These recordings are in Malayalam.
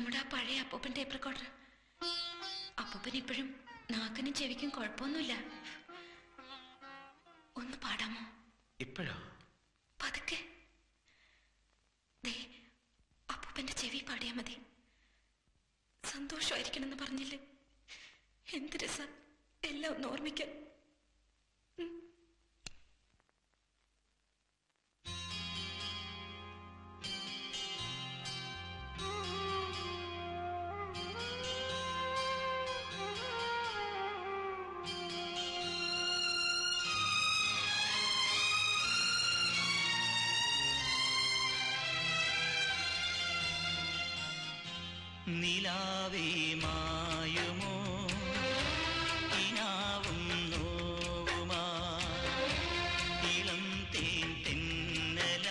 നമ്മുടെ ആ പഴയ അപ്പൂപ്പൻ ടേപ്പ് റെക്കോർഡർ അപ്പൂപ്പൻ ഇപ്പോഴും നാക്കിനും ചെവിക്കും കുഴപ്പമൊന്നുമില്ല ഒന്ന് പാടാമോ ഇപ്പോഴോ പതുക്കെ ദേ അപ്പൂപ്പന്റെ ചെവി പാടിയാ മതി സന്തോഷമായിരിക്കണമെന്ന് പറഞ്ഞില്ലേ എന്ത് രസ എല്ലാം ഒന്ന് ഓർമ്മിക്കാൻ നിലാവേ മായുമോ ഇനാവും നോവുമാ ഇളം തേൻ തെന്നല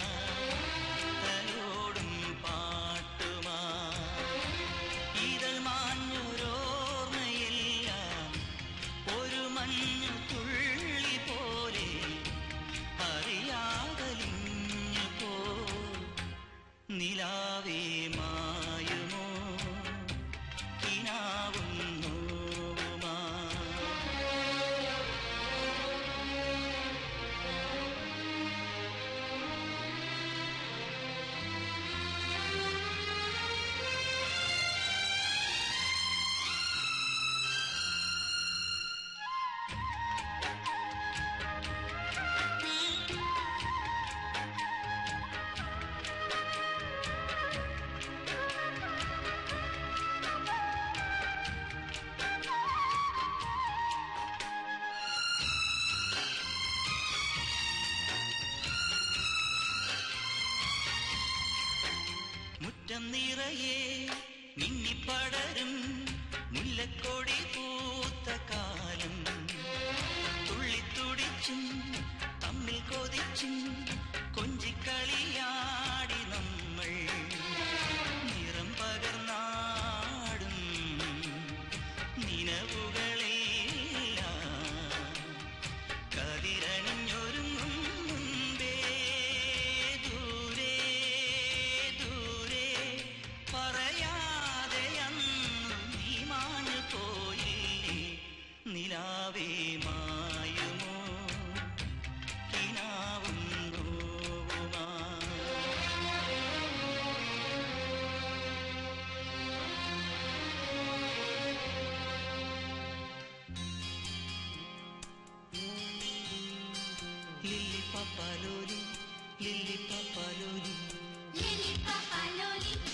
തലോടും പാട്ടുമാ ഇതൾ മാഞ്ഞൊരോർമ്മയെല്ലാം ഒരു മഞ്ഞു തുള്ളി പോലെ അറിയാതലിഞ്ഞു പോ നിലാവേ മായുമോ കിനാവും നോവുമാ മുറ്റം നിറയെ മിന്നിപ്പടരും മുല്ലക്കൊടി പൂത്ത കാലം തുള്ളിത്തുടിച്ചും തമ്മിൽ കൊതിച്ചും കൊഞ്ചിക്കളിയാടി നമ്മൾ നിറം പകർന്നാടും നിലവുകളെല്ലാം കതിരണിഞ്ഞൊരുങ്ങും മുൻപേ ദൂരെ ദൂരെ പറയാതെ അന്ന് നീ മാഞ്ഞു പോയില്ലേ നിലാവേ മായുമോ കിനാവും നോവുമാ ലില്ലി പപ്പാലോലി ലില്ലി പപ്പാലോലി Lili Papaloli,